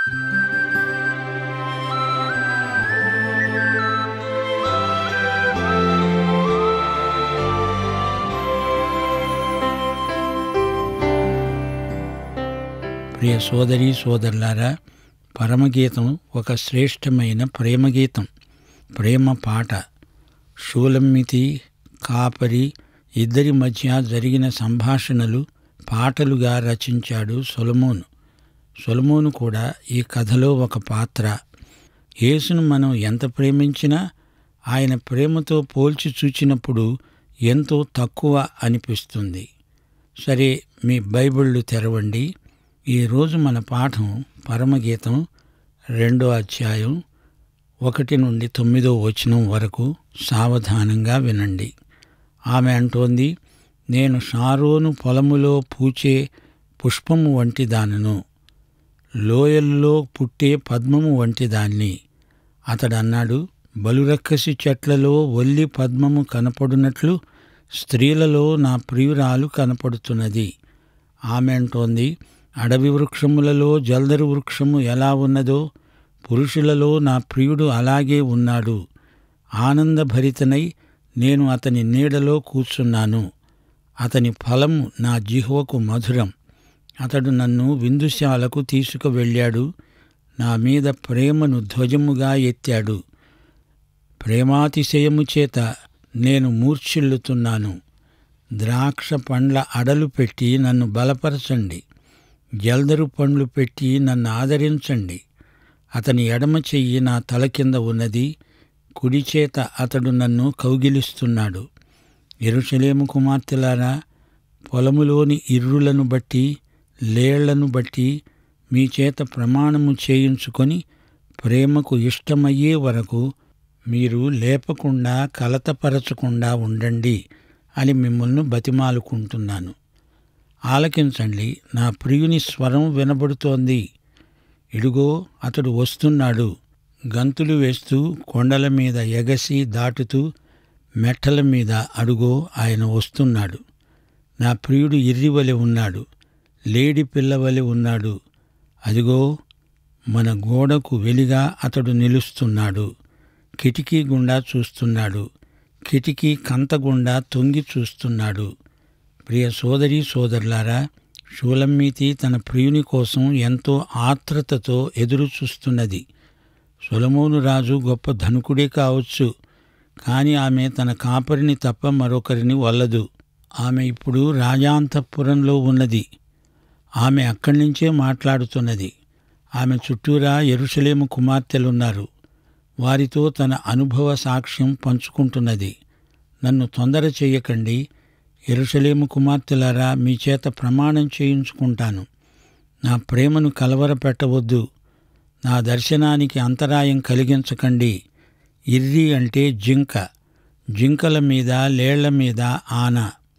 ప్రియ సోదరి సోదరులారా పరమగీతం ఒక శ్రేష్టమైన ప్రేమగీతం ప్రేమ పాట షూలమ్మితి కాపరి ఇద్దరి మధ్య జరిగిన సంభాషణలు పాటలుగా రచించాడు సొలమోను సొలమోను కూడా ఈ కథలో ఒక పాత్ర యేసును మనం ఎంత ప్రేమించినా ఆయన ప్రేమతో పోల్చి చూచినప్పుడు ఎంతో తక్కువ అనిపిస్తుంది సరే మీ బైబిళ్ళు తెరవండి ఈరోజు మన పాఠం పరమగీతం రెండో అధ్యాయం ఒకటి నుండి తొమ్మిదో వచనం వరకు సావధానంగా వినండి ఆమె అంటోంది నేను షారోను పొలములో పూచే పుష్పము వంటి దానను లోయల్లో పుట్టే పద్మము వంటి దాన్ని అతడన్నాడు బలురక్కసి చెట్లలో ఒల్లి పద్మము కనపడునట్లు స్త్రీలలో నా ప్రియురాలు కనపడుతున్నది ఆమె అంటోంది అడవి వృక్షములలో జల్దరు వృక్షము ఎలా ఉన్నదో పురుషులలో నా ప్రియుడు అలాగే ఉన్నాడు ఆనందభరితనై నేను అతని నీడలో కూర్చున్నాను అతని ఫలము నా జిహ్వకు మధురం అతడు నన్ను విందుశాలకు తీసుకువెళ్ళాడు నా మీద ప్రేమను ధ్వజముగా ఎత్తాడు ప్రేమాతిశయము చేత నేను మూర్ఛిల్లుతున్నాను ద్రాక్ష పండ్ల అడలు పెట్టి నన్ను బలపరచండి జల్దరు పండ్లు పెట్టి నన్ను ఆదరించండి అతని ఎడమ చెయ్యి నా తల కింద ఉన్నది కుడి చేత అతడు నన్ను కౌగిలిస్తున్నాడు ఎరుషలేము కుమార్తెలారా పొలములోని ఇర్రులను బట్టి లేళ్లను బట్టి మీ చేత ప్రమాణము చేయించుకొని ప్రేమకు ఇష్టమయ్యే వరకు మీరు లేపకుండా కలతపరచకుండా ఉండండి అని మిమ్మల్ని బతిమాలుకుంటున్నాను ఆలకించండి నా ప్రియుని స్వరం వినబడుతోంది ఇడుగో అతడు వస్తున్నాడు గంతులు వేస్తూ కొండల మీద ఎగసి దాటుతూ మెట్టల మీద అడుగో ఆయన వస్తున్నాడు నా ప్రియుడు ఇర్రివలి ఉన్నాడు లేడి పిల్లవలి ఉన్నాడు అదిగో మన గోడకు వెలిగా అతడు నిలుస్తున్నాడు కిటికీ గుండా చూస్తున్నాడు కిటికీ కంత గుండా తొంగి చూస్తున్నాడు ప్రియ సోదరి సోదరులారా షూలమ్మీతి తన ప్రియుని కోసం ఎంతో ఆత్రతతో ఎదురు చూస్తున్నది సొలమోను రాజు గొప్ప ధనుకుడే కావచ్చు కాని ఆమె తన కాపరిని తప్ప మరొకరిని వల్లదు ఆమె ఇప్పుడు రాజాంతఃపురంలో ఉన్నది ఆమె అక్కడి నుంచే మాట్లాడుతున్నది ఆమె చుట్టూరా ఎరుషలేము కుమార్తెలున్నారు వారితో తన అనుభవ సాక్ష్యం పంచుకుంటున్నది నన్ను తొందర చెయ్యకండి ఎరుషలేము కుమార్తెలారా మీ చేత ప్రమాణం చేయించుకుంటాను నా ప్రేమను కలవరపెట్టవద్దు నా దర్శనానికి అంతరాయం కలిగించకండి ఇర్రి అంటే జింక జింకల మీద లేళ్ల మీద ఆన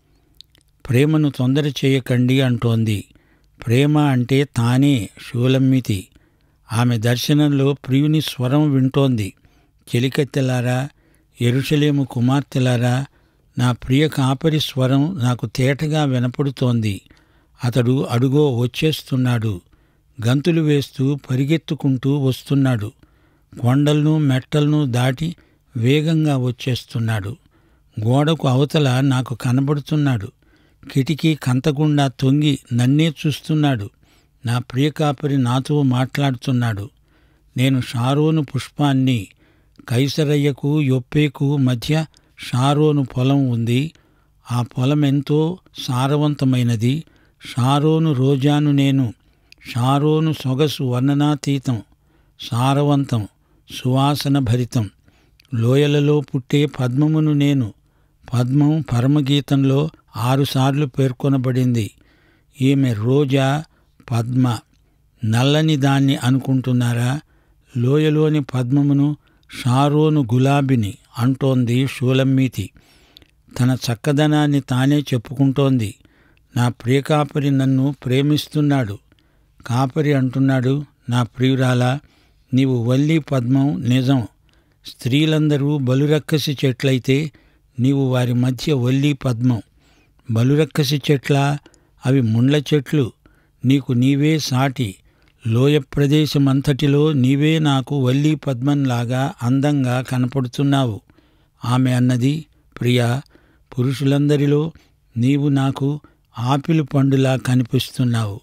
ప్రేమను తొందర చేయకండి అంటోంది ప్రేమ అంటే తానే శూలమ్మితి ఆమె దర్శనంలో ప్రియుని స్వరం వింటోంది చెలికత్తెలారా ఎరుషలేము కుమార్తెలారా నా ప్రియ కాపరి స్వరం నాకు తేటగా వినపడుతోంది అతడు అడుగో వచ్చేస్తున్నాడు గంతులు వేస్తూ పరిగెత్తుకుంటూ వస్తున్నాడు కొండలను మెట్టలను దాటి వేగంగా వచ్చేస్తున్నాడు గోడకు అవతల నాకు కనబడుతున్నాడు కిటికీ కంతగుండా తొంగి నన్నే చూస్తున్నాడు నా ప్రియకాపరి నాతో మాట్లాడుతున్నాడు నేను షారోను పుష్పాన్ని కైసరయ్యకు యొప్పేకు మధ్య షారోను పొలం ఉంది ఆ పొలం ఎంతో సారవంతమైనది షారోను రోజాను నేను షారోను సొగసు వర్ణనాతీతం సారవంతం సువాసన భరితం లోయలలో పుట్టే పద్మమును నేను పద్మం పరమగీతంలో ఆరుసార్లు పేర్కొనబడింది ఈమె రోజా పద్మ నల్లని దాన్ని అనుకుంటున్నారా లోయలోని పద్మమును షారోను గులాబిని అంటోంది షూలమ్మీతి తన చక్కదనాన్ని తానే చెప్పుకుంటోంది నా ప్రియకాపరి నన్ను ప్రేమిస్తున్నాడు కాపరి అంటున్నాడు నా ప్రియురాలా నీవు వల్లి పద్మం నిజం స్త్రీలందరూ బలురక్కసి చెట్లయితే నీవు వారి మధ్య వల్లి పద్మం బలురక్కసి చెట్ల అవి ముండ్ల చెట్లు నీకు నీవే సాటి లోయ ప్రదేశమంతటిలో నీవే నాకు వల్లీ పద్మంలాగా అందంగా కనపడుతున్నావు ఆమె అన్నది ప్రియా పురుషులందరిలో నీవు నాకు ఆపిలు పండులా కనిపిస్తున్నావు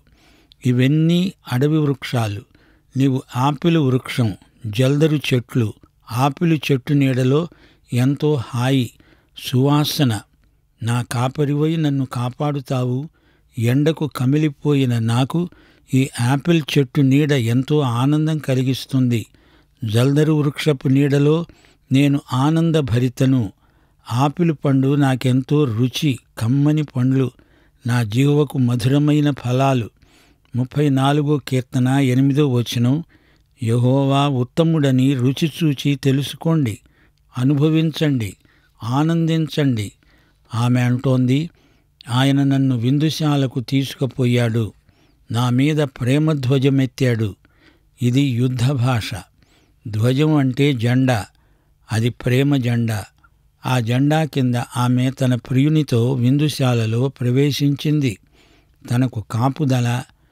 ఇవన్నీ అడవి వృక్షాలు నీవు ఆపిలు వృక్షం జల్దరు చెట్లు ఆపిలు చెట్టు నీడలో ఎంతో హాయి సువాసన నా కాపరివై నన్ను కాపాడుతావు ఎండకు కమిలిపోయిన నాకు ఈ యాపిల్ చెట్టు నీడ ఎంతో ఆనందం కలిగిస్తుంది జల్దరు వృక్షపు నీడలో నేను ఆనందభరితను ఆపిల్ పండు నాకెంతో రుచి కమ్మని పండ్లు నా జీవకు మధురమైన ఫలాలు ముప్పై నాలుగో కీర్తన ఎనిమిదో వచనం యహోవా ఉత్తముడని రుచి చూచి తెలుసుకోండి అనుభవించండి ఆనందించండి ఆమె అంటోంది ఆయన నన్ను విందుశాలకు తీసుకుపోయాడు నా మీద ప్రేమ ధ్వజమెత్తాడు ఇది యుద్ధ భాష ధ్వజం అంటే జెండా అది ప్రేమ జెండా ఆ జెండా కింద ఆమె తన ప్రియునితో విందుశాలలో ప్రవేశించింది తనకు కాపుదల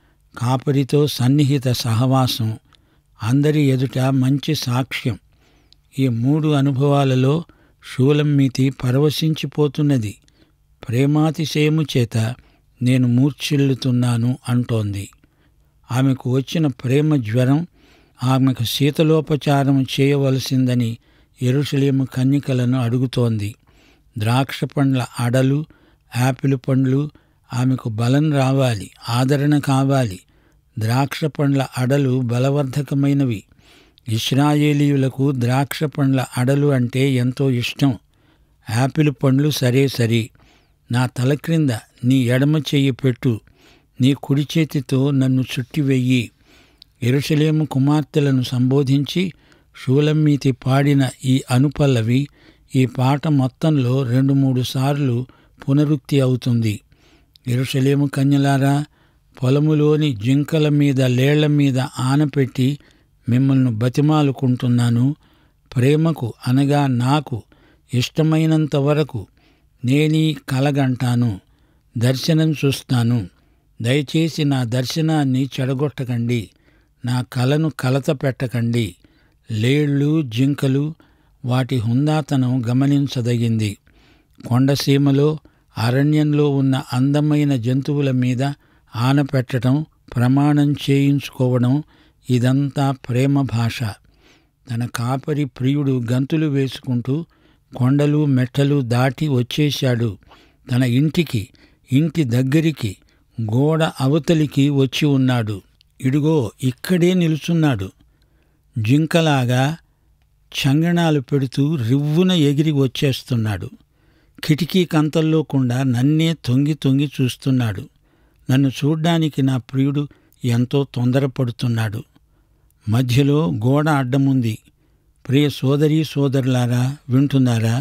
కాపరితో సన్నిహిత సహవాసం అందరి ఎదుట మంచి సాక్ష్యం ఈ మూడు అనుభవాలలో షూలమ్మితి పరవశించిపోతున్నది ప్రేమాతిశయము చేత నేను మూర్ఛిల్లుతున్నాను అంటోంది ఆమెకు వచ్చిన ప్రేమ జ్వరం ఆమెకు శీతలోపచారం చేయవలసిందని ఎరుసలేము కన్నికలను అడుగుతోంది ద్రాక్ష పండ్ల అడలు యాపిల్ పండ్లు ఆమెకు బలం రావాలి ఆదరణ కావాలి ద్రాక్ష పండ్ల అడలు బలవర్ధకమైనవి ఇస్రాయేలీయులకు ద్రాక్ష పండ్ల అడలు అంటే ఎంతో ఇష్టం యాపిల్ పండ్లు సరే సరి నా తల క్రింద నీ ఎడమ చెయ్యి పెట్టు నీ కుడి చేతితో నన్ను చుట్టివెయ్యి ఎరుసలేము కుమార్తెలను సంబోధించి షూలమ్మీతి పాడిన ఈ అనుపల్లవి ఈ పాట మొత్తంలో రెండు మూడు సార్లు పునరుక్తి అవుతుంది ఎరుసలేము కన్యలారా పొలములోని జింకల మీద లేళ్ల మీద ఆనపెట్టి మిమ్మల్ని బతిమాలుకుంటున్నాను ప్రేమకు అనగా నాకు ఇష్టమైనంత వరకు నేనీ కలగంటాను దర్శనం చూస్తాను దయచేసి నా దర్శనాన్ని చెడగొట్టకండి నా కలను కలత పెట్టకండి లేళ్ళు జింకలు వాటి హుందాతనం గమనించదగింది కొండసీమలో అరణ్యంలో ఉన్న అందమైన జంతువుల మీద ఆనపెట్టడం ప్రమాణం చేయించుకోవడం ఇదంతా ప్రేమ భాష తన కాపరి ప్రియుడు గంతులు వేసుకుంటూ కొండలు మెట్టలు దాటి వచ్చేశాడు తన ఇంటికి ఇంటి దగ్గరికి గోడ అవతలికి వచ్చి ఉన్నాడు ఇడుగో ఇక్కడే నిలుచున్నాడు జింకలాగా చంగణాలు పెడుతూ రివ్వున ఎగిరి వచ్చేస్తున్నాడు కిటికీ కంతల్లోకుండా నన్నే తొంగి తొంగి చూస్తున్నాడు నన్ను చూడ్డానికి నా ప్రియుడు ఎంతో తొందరపడుతున్నాడు మధ్యలో గోడ అడ్డముంది ప్రియ సోదరీ సోదరులారా వింటున్నారా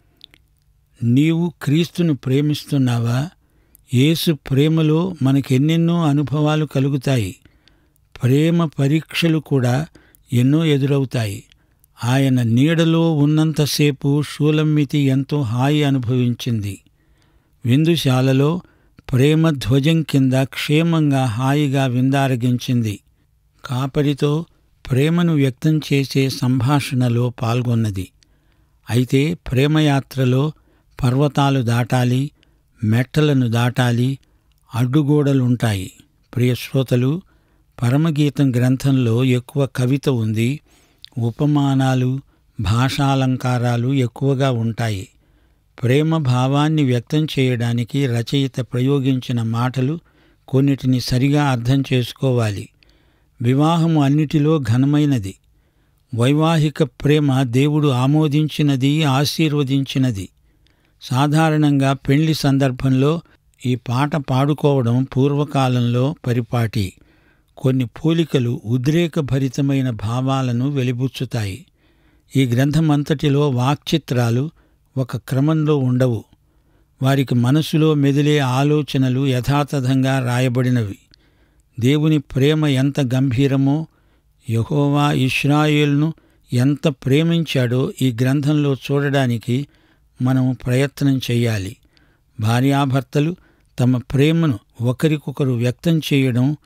నీవు క్రీస్తును ప్రేమిస్తున్నావా యేసు ప్రేమలో మనకెన్నెన్నో అనుభవాలు కలుగుతాయి ప్రేమ పరీక్షలు కూడా ఎన్నో ఎదురవుతాయి ఆయన నీడలో ఉన్నంతసేపు షూలమ్మితి ఎంతో హాయి అనుభవించింది విందుశాలలో ప్రేమ ధ్వజం కింద క్షేమంగా హాయిగా విందారగించింది కాపరితో ప్రేమను వ్యక్తం చేసే సంభాషణలో పాల్గొన్నది అయితే ప్రేమయాత్రలో పర్వతాలు దాటాలి మెట్టలను దాటాలి అడ్డుగోడలుంటాయి ప్రియ శ్రోతలు పరమగీతం గ్రంథంలో ఎక్కువ కవిత ఉంది ఉపమానాలు భాషాలంకారాలు ఎక్కువగా ఉంటాయి ప్రేమ భావాన్ని వ్యక్తం చేయడానికి రచయిత ప్రయోగించిన మాటలు కొన్నిటిని సరిగా అర్థం చేసుకోవాలి వివాహము అన్నిటిలో ఘనమైనది వైవాహిక ప్రేమ దేవుడు ఆమోదించినది ఆశీర్వదించినది సాధారణంగా పెళ్లి సందర్భంలో ఈ పాట పాడుకోవడం పూర్వకాలంలో పరిపాటి కొన్ని పోలికలు ఉద్రేకభరితమైన భావాలను వెలిబుచ్చుతాయి ఈ గ్రంథమంతటిలో వాక్చిత్రాలు ఒక క్రమంలో ఉండవు వారికి మనసులో మెదిలే ఆలోచనలు యథాతథంగా రాయబడినవి దేవుని ప్రేమ ఎంత గంభీరమో యహోవా ఇస్రాయేల్ను ఎంత ప్రేమించాడో ఈ గ్రంథంలో చూడడానికి మనం ప్రయత్నం చేయాలి భార్యాభర్తలు తమ ప్రేమను ఒకరికొకరు వ్యక్తం చేయడం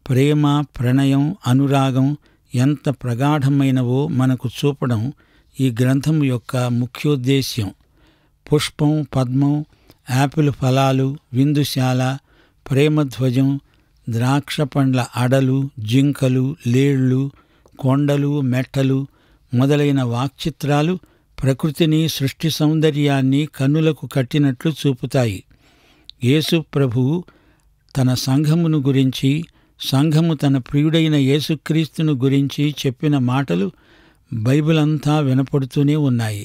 ప్రేమ ప్రణయం అనురాగం ఎంత ప్రగాఢమైనవో మనకు చూపడం ఈ గ్రంథం యొక్క ముఖ్యోద్దేశ్యం పుష్పం పద్మం యాపిల్ ఫలాలు విందుశాల ప్రేమధ్వజం ద్రాక్ష పండ్ల అడలు జింకలు లేళ్లు కొండలు మెట్టలు మొదలైన వాక్చిత్రాలు ప్రకృతిని సృష్టి సౌందర్యాన్ని కన్నులకు కట్టినట్లు చూపుతాయి యేసు ప్రభువు తన సంఘమును గురించి సంఘము తన ప్రియుడైన యేసుక్రీస్తును గురించి చెప్పిన మాటలు బైబిల్ అంతా వినపడుతూనే ఉన్నాయి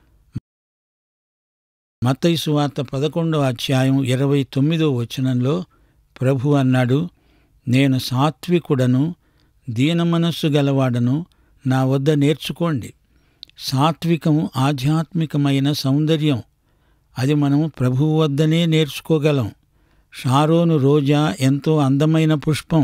మత్తయి సువార్త పదకొండవ అధ్యాయం ఇరవై తొమ్మిదో వచనంలో ప్రభు అన్నాడు నేను సాత్వికుడను దీనమనస్సు గలవాడను నా వద్ద నేర్చుకోండి సాత్వికం ఆధ్యాత్మికమైన సౌందర్యం అది మనం ప్రభువు వద్దనే నేర్చుకోగలం షారోను రోజా ఎంతో అందమైన పుష్పం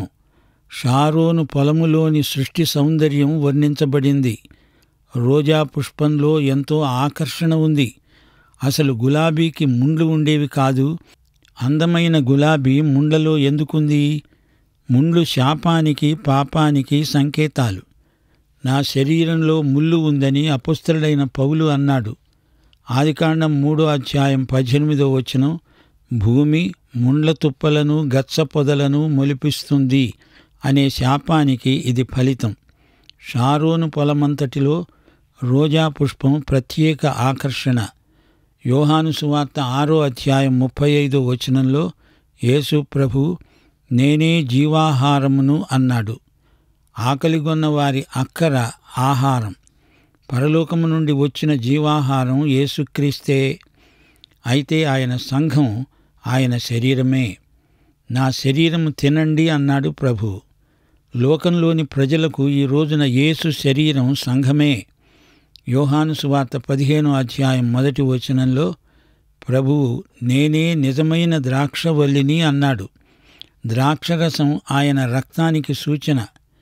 షారోను పొలములోని సృష్టి సౌందర్యం వర్ణించబడింది రోజా పుష్పంలో ఎంతో ఆకర్షణ ఉంది అసలు గులాబీకి ముండ్లు ఉండేవి కాదు అందమైన గులాబీ ముండ్లలో ఎందుకుంది ముండ్లు శాపానికి పాపానికి సంకేతాలు నా శరీరంలో ముళ్ళు ఉందని అపుస్తలుడైన పౌలు అన్నాడు ఆదికాండం మూడో అధ్యాయం పద్దెనిమిదో వచనం భూమి ముండ్ల తుప్పలను గచ్చ పొదలను మొలిపిస్తుంది అనే శాపానికి ఇది ఫలితం షారోను పొలమంతటిలో రోజా పుష్పం ప్రత్యేక ఆకర్షణ యోహాను సువార్త ఆరో అధ్యాయం ముప్పై ఐదో వచనంలో యేసు ప్రభు నేనే జీవాహారమును అన్నాడు ఆకలిగొన్న వారి అక్కర ఆహారం పరలోకము నుండి వచ్చిన జీవాహారం యేసుక్రీస్తే అయితే ఆయన సంఘం ఆయన శరీరమే నా శరీరము తినండి అన్నాడు ప్రభు లోకంలోని ప్రజలకు ఈ రోజున యేసు శరీరం సంఘమే యోహాను సువార్త పదిహేనో అధ్యాయం మొదటి వచనంలో ప్రభువు నేనే నిజమైన ద్రాక్షవల్లిని అన్నాడు ద్రాక్షరసం ఆయన రక్తానికి సూచన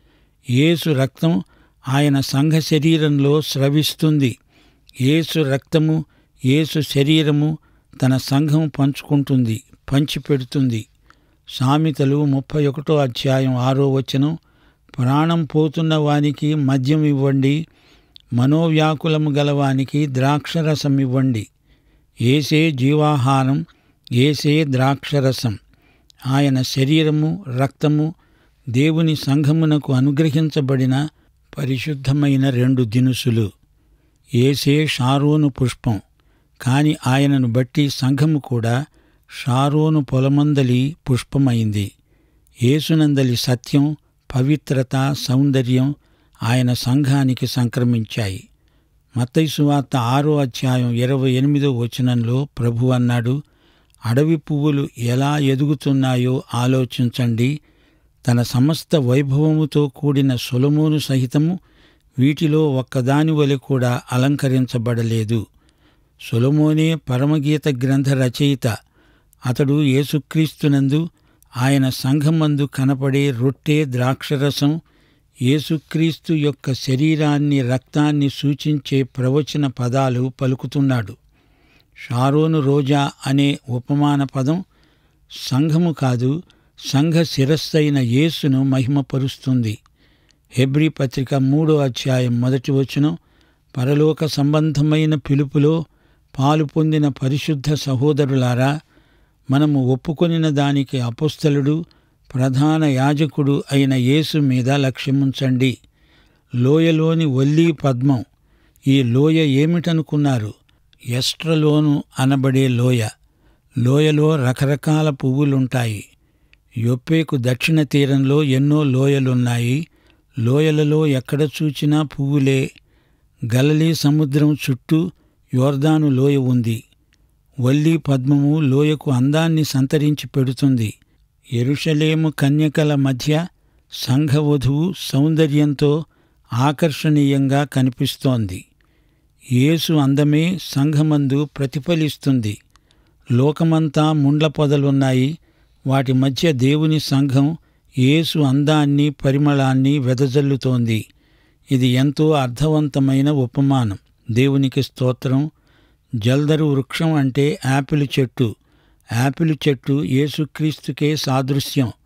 యేసు రక్తం ఆయన సంఘ శరీరంలో స్రవిస్తుంది యేసు రక్తము యేసు శరీరము తన సంఘం పంచుకుంటుంది పంచిపెడుతుంది సామెతలు ముప్పై ఒకటో అధ్యాయం ఆరో వచనం ప్రాణం పోతున్న వానికి మద్యం ఇవ్వండి మనోవ్యాకులము గలవానికి ద్రాక్షరసం ఇవ్వండి ఏసే జీవాహారం ఏసే ద్రాక్షరసం ఆయన శరీరము రక్తము దేవుని సంఘమునకు అనుగ్రహించబడిన పరిశుద్ధమైన రెండు దినుసులు ఏసే షారోను పుష్పం కాని ఆయనను బట్టి సంఘము కూడా షారోను పొలమందలి పుష్పమైంది యేసునందలి సత్యం పవిత్రత సౌందర్యం ఆయన సంఘానికి సంక్రమించాయి మత్తయి సువార్త ఆరో అధ్యాయం ఇరవై ఎనిమిదో వచనంలో ప్రభు అన్నాడు అడవి పువ్వులు ఎలా ఎదుగుతున్నాయో ఆలోచించండి తన సమస్త వైభవముతో కూడిన సొలమోను సహితము వీటిలో ఒక్కదాని వలె కూడా అలంకరించబడలేదు సొలమోనే పరమగీత గ్రంథ రచయిత అతడు యేసుక్రీస్తునందు ఆయన సంఘమందు కనపడే రొట్టె ద్రాక్షరసం యేసుక్రీస్తు యొక్క శరీరాన్ని రక్తాన్ని సూచించే ప్రవచన పదాలు పలుకుతున్నాడు షారోను రోజా అనే ఉపమాన పదం సంఘము కాదు సంఘ శిరస్సైన యేసును మహిమపరుస్తుంది హెబ్రీ పత్రిక మూడో అధ్యాయం మొదటి వచనం పరలోక సంబంధమైన పిలుపులో పాలు పొందిన పరిశుద్ధ సహోదరులారా మనము ఒప్పుకొనిన దానికి అపుస్తలుడు ప్రధాన యాజకుడు అయిన యేసు మీద లక్ష్యముంచండి లోయలోని వల్లీ పద్మం ఈ లోయ ఏమిటనుకున్నారు ఎస్ట్రలోను అనబడే లోయ లోయలో రకరకాల పువ్వులుంటాయి యొప్పేకు దక్షిణ తీరంలో ఎన్నో లోయలున్నాయి లోయలలో ఎక్కడ చూచినా పువ్వులే గలలీ సముద్రం చుట్టూ యోర్దాను లోయ ఉంది వల్లీ పద్మము లోయకు అందాన్ని సంతరించి పెడుతుంది ఎరుషలేము కన్యకల మధ్య సంఘవధువు సౌందర్యంతో ఆకర్షణీయంగా కనిపిస్తోంది యేసు అందమే సంఘమందు ప్రతిఫలిస్తుంది లోకమంతా ముండ్ల పొదలున్నాయి వాటి మధ్య దేవుని సంఘం యేసు అందాన్ని పరిమళాన్ని వెదజల్లుతోంది ఇది ఎంతో అర్థవంతమైన ఉపమానం దేవునికి స్తోత్రం జల్దరు వృక్షం అంటే యాపిల్ చెట్టు యాపిల్ చెట్టు యేసుక్రీస్తుకే సాదృశ్యం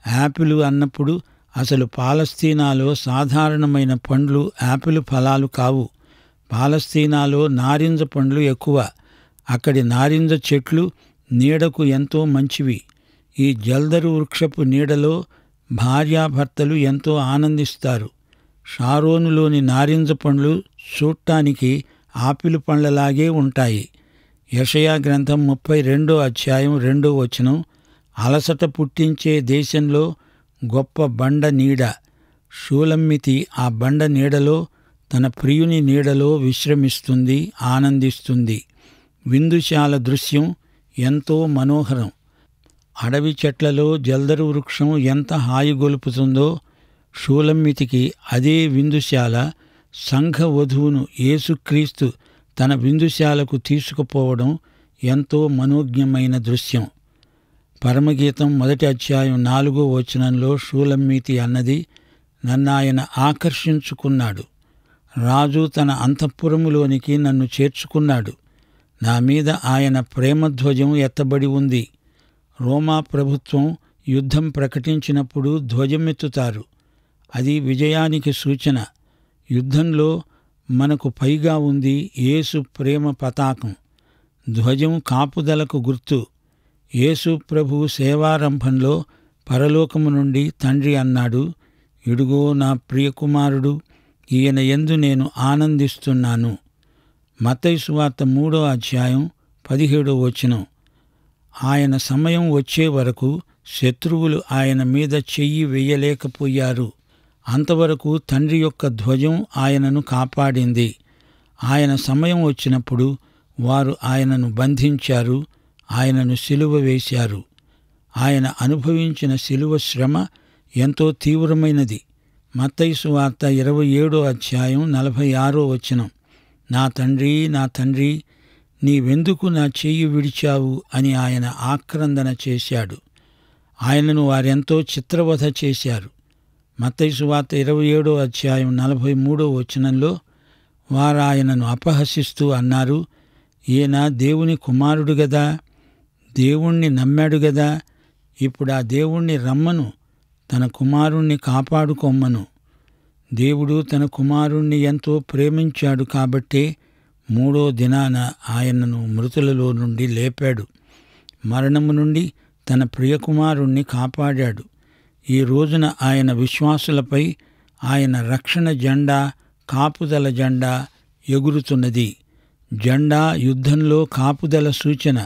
యాపిల్ అన్నప్పుడు అసలు పాలస్తీనాలో సాధారణమైన పండ్లు యాపిల్ ఫలాలు కావు పాలస్తీనాలో నారింజ పండ్లు ఎక్కువ అక్కడి నారింజ చెట్లు నీడకు ఎంతో మంచివి ఈ జల్దరు వృక్షపు నీడలో భార్యాభర్తలు ఎంతో ఆనందిస్తారు షారోనులోని నారింజ పండ్లు చూడటానికి ఆపిల్ పండ్లలాగే ఉంటాయి యషయా గ్రంథం ముప్పై రెండో అధ్యాయం రెండో వచనం అలసట పుట్టించే దేశంలో గొప్ప బండ నీడ షూలమ్మితి ఆ బండ నీడలో తన ప్రియుని నీడలో విశ్రమిస్తుంది ఆనందిస్తుంది విందుశాల దృశ్యం ఎంతో మనోహరం అడవి చెట్లలో జల్దరు వృక్షం ఎంత హాయిగొలుపుతుందో షూలమ్మితికి అదే విందుశాల సంఘ వధువును యేసుక్రీస్తు తన విందుశాలకు తీసుకుపోవడం ఎంతో మనోజ్ఞమైన దృశ్యం పరమగీతం మొదటి అధ్యాయం నాలుగో వచనంలో షూలమ్మీతి అన్నది నన్నాయన ఆకర్షించుకున్నాడు రాజు తన అంతఃపురములోనికి నన్ను చేర్చుకున్నాడు నా మీద ఆయన ప్రేమధ్వజం ఎత్తబడి ఉంది రోమా ప్రభుత్వం యుద్ధం ప్రకటించినప్పుడు ధ్వజమెత్తుతారు అది విజయానికి సూచన యుద్ధంలో మనకు పైగా ఉంది యేసు ప్రేమ పతాకం ధ్వజం కాపుదలకు గుర్తు యేసు ప్రభు సేవారంభంలో పరలోకము నుండి తండ్రి అన్నాడు ఇడుగో నా ప్రియకుమారుడు ఈయన ఎందు నేను ఆనందిస్తున్నాను మత్తయి సువార్త మూడో అధ్యాయం పదిహేడో వచనం ఆయన సమయం వచ్చే వరకు శత్రువులు ఆయన మీద చెయ్యి వెయ్యలేకపోయారు అంతవరకు తండ్రి యొక్క ధ్వజం ఆయనను కాపాడింది ఆయన సమయం వచ్చినప్పుడు వారు ఆయనను బంధించారు ఆయనను సిలువ వేశారు ఆయన అనుభవించిన సిలువ శ్రమ ఎంతో తీవ్రమైనది మత్తైసు వార్త ఇరవై ఏడో అధ్యాయం నలభై ఆరో వచనం నా తండ్రి నా తండ్రి నీవెందుకు నా చెయ్యి విడిచావు అని ఆయన ఆక్రందన చేశాడు ఆయనను వారెంతో చిత్రవధ చేశారు మత్తైసు వార్త ఇరవై ఏడో అధ్యాయం నలభై మూడో వచనంలో వారు ఆయనను అపహసిస్తూ అన్నారు ఈయన దేవుని కుమారుడు గదా దేవుణ్ణి నమ్మాడు గదా ఇప్పుడు ఆ దేవుణ్ణి రమ్మను తన కుమారుణ్ణి కాపాడుకొమ్మను దేవుడు తన కుమారుణ్ణి ఎంతో ప్రేమించాడు కాబట్టే మూడో దినాన ఆయనను మృతులలో నుండి లేపాడు మరణము నుండి తన ప్రియకుమారుణ్ణి కాపాడాడు ఈ రోజున ఆయన విశ్వాసులపై ఆయన రక్షణ జెండా కాపుదల జెండా ఎగురుతున్నది జెండా యుద్ధంలో కాపుదల సూచన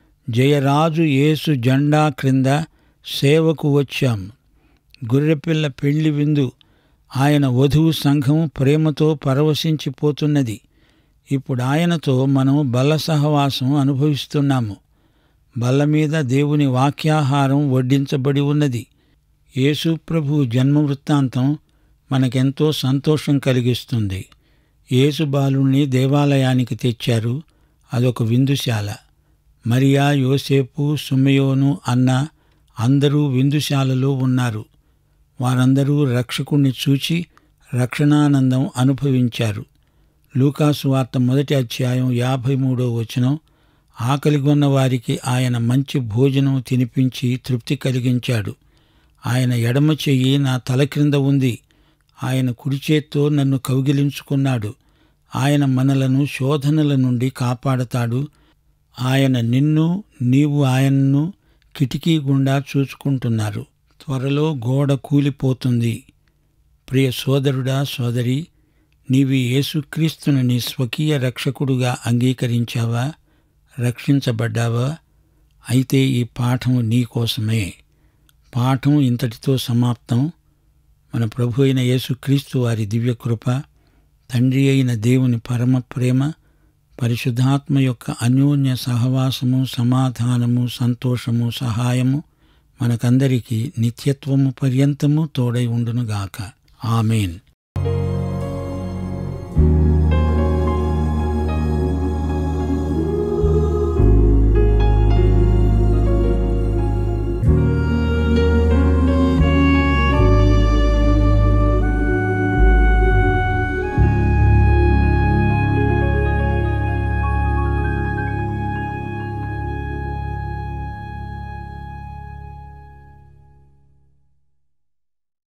జయరాజు యేసు జెండా క్రింద సేవకు వచ్చాం గొర్రెపిల్ల పెళ్లి విందు ఆయన వధువు సంఘం ప్రేమతో పరవశించిపోతున్నది ఇప్పుడు ఆయనతో మనం బల్ల సహవాసం అనుభవిస్తున్నాము బల్ల మీద దేవుని వాక్యాహారం వడ్డించబడి ఉన్నది యేసు ప్రభు జన్మ వృత్తాంతం మనకెంతో సంతోషం కలిగిస్తుంది యేసు బాలుణ్ణి దేవాలయానికి తెచ్చారు అదొక విందుశాల మరియా యోసేపు సుమయోను అన్న అందరూ విందుశాలలో ఉన్నారు వారందరూ రక్షకుణ్ణి చూచి రక్షణానందం అనుభవించారు లూకాసు వార్త మొదటి అధ్యాయం యాభై మూడో వచనం ఆకలిగొన్న వారికి ఆయన మంచి భోజనం తినిపించి తృప్తి కలిగించాడు ఆయన ఎడమ చెయ్యి నా తల క్రింద ఉంది ఆయన కుడి చేత్తో నన్ను కౌగిలించుకున్నాడు ఆయన మనలను శోధనల నుండి కాపాడతాడు ఆయన నిన్ను నీవు ఆయన్ను కిటికీ గుండా చూసుకుంటున్నారు త్వరలో గోడ కూలిపోతుంది ప్రియ సోదరుడా సోదరి నీవి యేసుక్రీస్తును నీ స్వకీయ రక్షకుడుగా అంగీకరించావా రక్షించబడ్డావా అయితే ఈ పాఠం నీకోసమే పాఠం ఇంతటితో సమాప్తం మన ప్రభు అయిన యేసుక్రీస్తు వారి దివ్యకృప తండ్రి అయిన దేవుని పరమ ప్రేమ పరిశుద్ధాత్మ యొక్క అన్యోన్య సహవాసము సమాధానము సంతోషము సహాయము మనకందరికీ నిత్యత్వము పర్యంతము తోడై ఉండునుగాక ఆమెన్